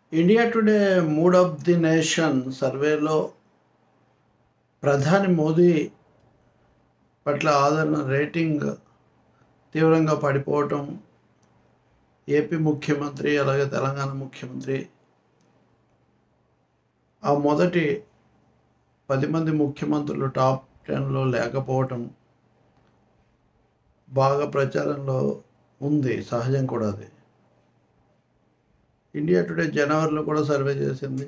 India today mood of the nation సర్వేలో ప్రధాని మోదీ పట్ల ఆదరణ రేటింగ్ తీవ్రంగా పడిపోవటం ఏపీ ముఖ్యమంత్రి అలాగే తెలంగాణ ముఖ్యమంత్రి ఆ మొదటి పది మంది ముఖ్యమంత్రులు టాప్ టెన్లో లేకపోవటం బాగా ప్రచారంలో ఉంది సహజం కూడా అది ఇండియా టుడే జనవరిలో కూడా సర్వే చేసింది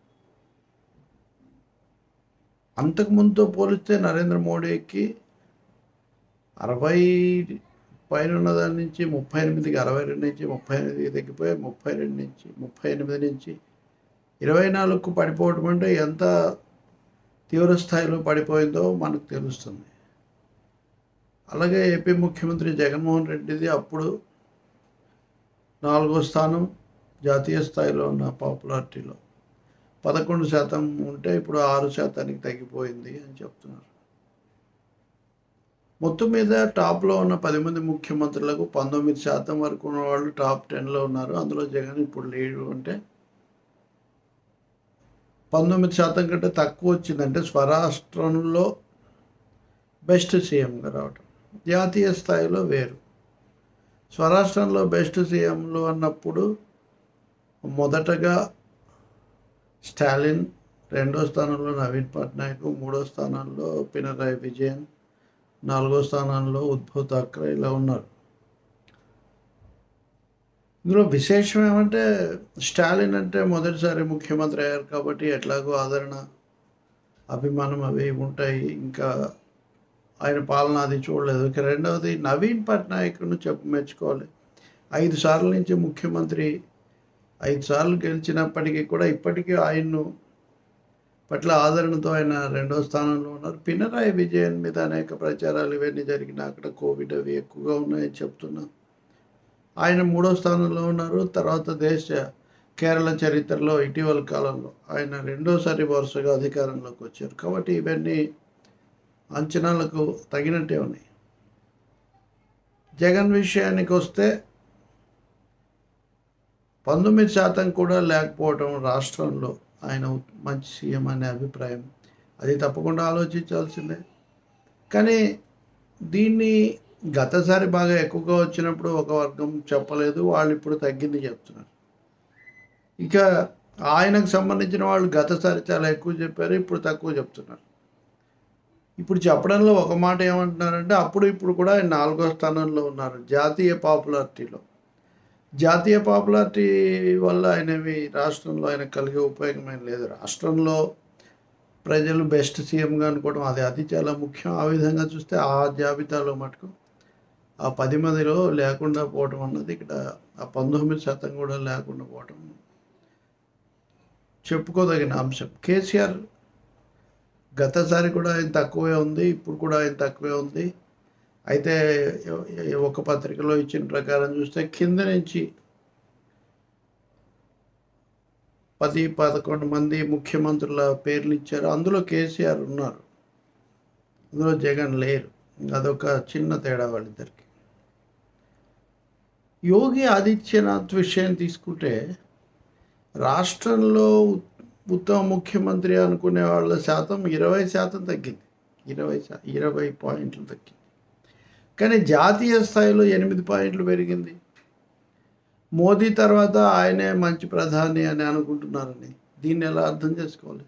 అంతకుముందుతో పోలిస్తే నరేంద్ర మోడీకి అరవై పైన ఉన్న దాని నుంచి ముప్పై ఎనిమిదికి అరవై రెండు నుంచి ముప్పై ఎనిమిదికి తగ్గిపోయి ముప్పై రెండు నుంచి ముప్పై ఎనిమిది నుంచి ఇరవై నాలుగుకు పడిపోవటం అంటే ఎంత తీవ్ర స్థాయిలో పడిపోయిందో మనకు తెలుస్తుంది అలాగే ఏపీ ముఖ్యమంత్రి జగన్మోహన్ రెడ్డిది అప్పుడు నాలుగో స్థానం జాతీయ స్థాయిలో ఉన్న పాపులారిటీలో పదకొండు శాతం ఉంటే ఇప్పుడు ఆరు శాతానికి తగ్గిపోయింది అని చెప్తున్నారు మొత్తం మీద టాప్లో ఉన్న పది మంది ముఖ్యమంత్రులకు పంతొమ్మిది శాతం వరకు ఉన్న వాళ్ళు టాప్ టెన్లో ఉన్నారు అందులో జగన్ ఇప్పుడు లీడు అంటే పంతొమ్మిది శాతం కంటే తక్కువ వచ్చిందంటే స్వరాష్ట్రంలో బెస్ట్ సీఎంగా రావటం జాతీయ స్థాయిలో వేరు స్వరాష్ట్రంలో బెస్ట్ సీఎంలు అన్నప్పుడు మొదటగా స్టాలిన్ రెండో స్థానంలో నవీన్ పట్నాయక్ మూడో స్థానంలో పినరాయి విజయన్ నాలుగో స్థానంలో ఉద్భవ్ థాక్రే ఇలా ఉన్నారు ఇందులో విశేషం ఏమంటే స్టాలిన్ అంటే మొదటిసారి ముఖ్యమంత్రి అయ్యారు కాబట్టి ఎట్లాగో ఆదరణ అభిమానం అవి ఉంటాయి ఇంకా ఆయన పాలన అది చూడలేదు ఇక రెండవది నవీన్ పట్నాయక్ను చెప్పు మెచ్చుకోవాలి ఐదు సార్ల నుంచి ముఖ్యమంత్రి ఐదు సార్లు గెలిచినప్పటికీ కూడా ఇప్పటికీ ఆయన్ను పట్ల ఆదరణతో ఆయన రెండో స్థానంలో ఉన్నారు పినరాయి విజయన్ మీద అనేక ప్రచారాలు ఇవన్నీ జరిగినా అక్కడ కోవిడ్ అవి ఎక్కువగా ఉన్నాయని చెప్తున్నా ఆయన మూడో స్థానంలో ఉన్నారు తర్వాత దేశ కేరళ చరిత్రలో ఇటీవల కాలంలో ఆయన రెండోసారి వరుసగా అధికారంలోకి వచ్చారు కాబట్టి ఇవన్నీ అంచనాలకు తగినట్టే ఉన్నాయి జగన్ విషయానికి వస్తే పంతొమ్మిది శాతం కూడా లేకపోవడం రాష్ట్రంలో ఆయన మంచి సీఎం అనే అభిప్రాయం అది తప్పకుండా ఆలోచించాల్సిందే కానీ దీన్ని గతసారి బాగా ఎక్కువగా వచ్చినప్పుడు ఒక వర్గం చెప్పలేదు వాళ్ళు ఇప్పుడు తగ్గింది చెప్తున్నారు ఇక ఆయనకు సంబంధించిన వాళ్ళు గతసారి చాలా ఎక్కువ చెప్పారు ఇప్పుడు తక్కువ చెప్తున్నారు ఇప్పుడు చెప్పడంలో ఒక మాట ఏమంటున్నారంటే అప్పుడు ఇప్పుడు కూడా ఆయన నాలుగో స్థానంలో ఉన్నారు జాతీయ పాపులారిటీలో జాతీయ పాపులారిటీ వల్ల ఆయనవి రాష్ట్రంలో ఆయన కలిగే ఉపయోగం ఏం లేదు రాష్ట్రంలో ప్రజలు బెస్ట్ సీఎంగా అనుకోవడం అది అది చాలా ముఖ్యం ఆ విధంగా చూస్తే ఆ జాబితాలో మటుకు ఆ పది మందిలో లేకుండా పోవటం అన్నది ఇక్కడ ఆ పంతొమ్మిది శాతం కూడా లేకుండా పోవటం చెప్పుకోదగిన అంశం కేసీఆర్ గతసారి కూడా ఆయన తక్కువే ఉంది ఇప్పుడు కూడా ఆయన తక్కువే ఉంది అయితే ఒక పత్రికలో ఇచ్చిన ప్రకారం చూస్తే కింద నుంచి పది పదకొండు మంది ముఖ్యమంత్రుల పేర్లు ఇచ్చారు అందులో కేసీఆర్ ఉన్నారు అందులో జగన్ లేరు అదొక చిన్న తేడా వాళ్ళిద్దరికి యోగి ఆదిత్యనాథ్ విషయం తీసుకుంటే రాష్ట్రంలో ఉత్తమ ముఖ్యమంత్రి అనుకునే వాళ్ళ శాతం ఇరవై శాతం తగ్గింది ఇరవై శా ఇరవై పాయింట్లు తగ్గింది కానీ జాతీయ స్థాయిలో ఎనిమిది పాయింట్లు పెరిగింది మోదీ తర్వాత ఆయనే మంచి ప్రధాని అని అనుకుంటున్నారని దీన్ని ఎలా అర్థం చేసుకోవాలి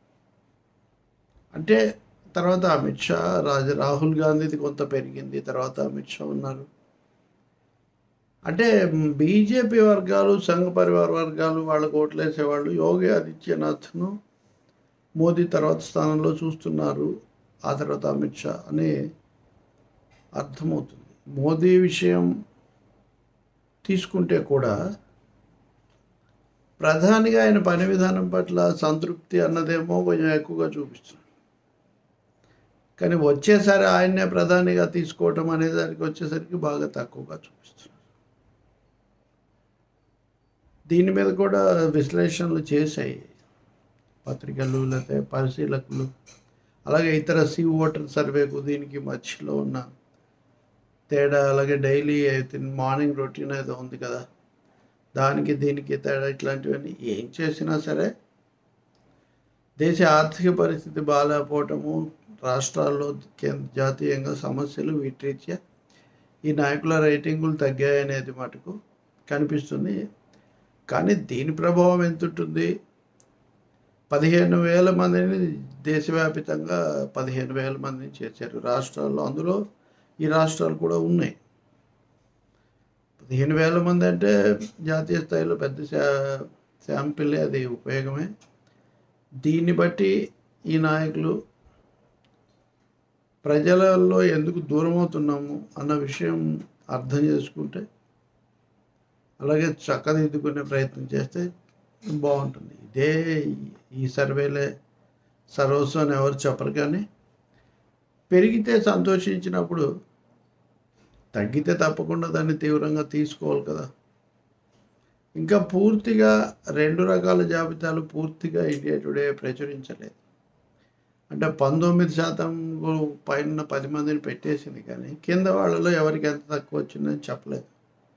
అంటే తర్వాత అమిత్ షా రాజ రాహుల్ గాంధీది కొంత పెరిగింది తర్వాత అమిత్ షా ఉన్నారు అంటే బీజేపీ వర్గాలు సంఘ పరివార వర్గాలు వాళ్ళకు ఓట్లేసేవాళ్ళు యోగి ఆదిత్యనాథ్ను మోదీ తర్వాత స్థానంలో చూస్తున్నారు ఆ తర్వాత అమిత్ షా అని అర్థమవుతుంది మోదీ విషయం తీసుకుంటే కూడా ప్రధానిగా ఆయన పని విధానం పట్ల సంతృప్తి అన్నదేమో కొంచెం ఎక్కువగా చూపిస్తున్నాడు కానీ వచ్చేసారి ఆయన్నే ప్రధానిగా తీసుకోవటం అనే దానికి వచ్చేసరికి బాగా తక్కువగా చూపిస్తున్నారు దీని మీద కూడా విశ్లేషణలు చేశాయి పత్రికలు లేకపోతే పరిశీలకులు అలాగే ఇతర సి ఓటర్ సర్వేకు దీనికి మధ్యలో ఉన్న తేడా అలాగే డైలీ అయితే మార్నింగ్ రొటీన్ ఏదో ఉంది కదా దానికి దీనికి తేడా ఇట్లాంటివన్నీ ఏం చేసినా సరే దేశ ఆర్థిక పరిస్థితి బాగాలేకపోవటము రాష్ట్రాల్లో కేంద్ర జాతీయంగా సమస్యలు వీటిరీత్యా ఈ నాయకుల రేటింగులు తగ్గాయనేది మటుకు కనిపిస్తుంది కానీ దీని ప్రభావం ఎంత ఉంటుంది పదిహేను వేల మందిని దేశవ్యాపితంగా పదిహేను వేల మందిని చేశారు రాష్ట్రాల్లో అందులో ఈ రాష్ట్రాలు కూడా ఉన్నాయి పదిహేను వేల మంది అంటే జాతీయ స్థాయిలో పెద్ద శా శాంపిల్ అది ఉపయోగమే దీన్ని బట్టి ఈ నాయకులు ప్రజలలో ఎందుకు దూరం అవుతున్నాము అన్న విషయం అర్థం చేసుకుంటే అలాగే చక్కదిద్దుకునే ప్రయత్నం చేస్తే బాగుంటుంది ఇదే ఈ సర్వేలే సర్వస్వం అని ఎవరు చెప్పరు కానీ పెరిగితే సంతోషించినప్పుడు తగ్గితే తప్పకుండా దాన్ని తీవ్రంగా తీసుకోవాలి కదా ఇంకా పూర్తిగా రెండు రకాల జాబితాలు పూర్తిగా ఇండియా టుడే ప్రచురించలేదు అంటే పంతొమ్మిది శాతం పైన పది మందిని పెట్టేసింది కానీ కింద వాళ్ళలో ఎవరికి ఎంత తక్కువ వచ్చిందని చెప్పలేదు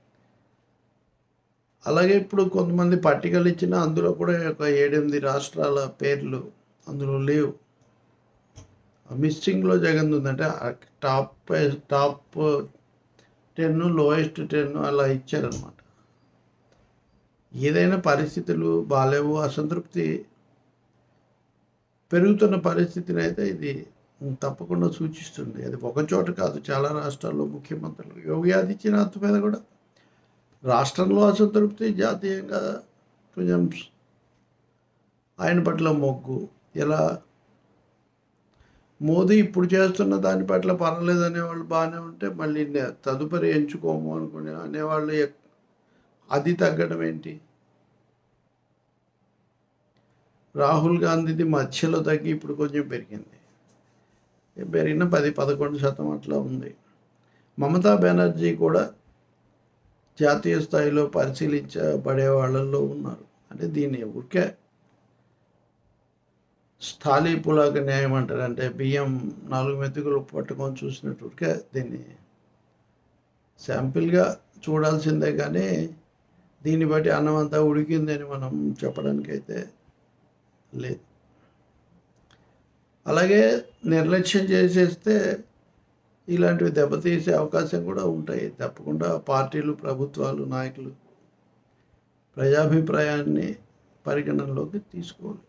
అలాగే ఇప్పుడు కొంతమంది పట్టికలు ఇచ్చిన అందులో కూడా ఒక ఏడెనిమిది రాష్ట్రాల పేర్లు అందులో లేవు మిస్సింగ్లో జగన్ ఉందంటే top top ten lowest ten అలా ఇచ్చారనమాట ఏదైనా పరిస్థితులు బాగాలేవు అసంతృప్తి పెరుగుతున్న పరిస్థితిని అయితే ఇది తప్పకుండా సూచిస్తుంది అది ఒక చోట కాదు చాలా రాష్ట్రాల్లో ముఖ్యమంత్రులు యోగి ఆదిత్యనాథ్ మీద కూడా రాష్ట్రంలో అసంతృప్తి జాతీయంగా కొంచెం ఆయన పట్ల మొగ్గు ఎలా మోదీ ఇప్పుడు చేస్తున్న దాని పట్ల పర్వాలేదు అనేవాళ్ళు బాగానే ఉంటే మళ్ళీ నే- తదుపరి ఎంచుకోము అనుకునే అనేవాళ్ళు ఎక్- అది తగ్గడం ఏంటి రాహుల్ గాంధీది మధ్యలో తగ్గి ఇప్పుడు కొంచెం పెరిగింది పెరిగిన పది పదకొండు శాతం అట్లా ఉంది మమతా బెనర్జీ కూడా జాతీయ స్థాయిలో పరిశీలించబడే వాళ్ళల్లో ఉన్నారు అంటే దీన్ని ఊరికే స్థాళీ పులాక న్యాయం అంటారు అంటే బియ్యం నాలుగు మెతుకులు పట్టుకొని చూసినట్టు ఊరికే దీన్ని శాంపిల్గా చూడాల్సిందే కానీ దీన్ని బట్టి అన్నం అంతా ఉడికిందని మనం చెప్పడానికైతే లేదు అలాగే నిర్లక్ష్యం చేసేస్తే ఇలాంటివి దెబ్బతీసే అవకాశం కూడా ఉంటాయి తప్పకుండా పార్టీలు ప్రభుత్వాలు నాయకులు ప్రజాభిప్రాయాన్ని పరిగణనలోకి తీసుకోవాలి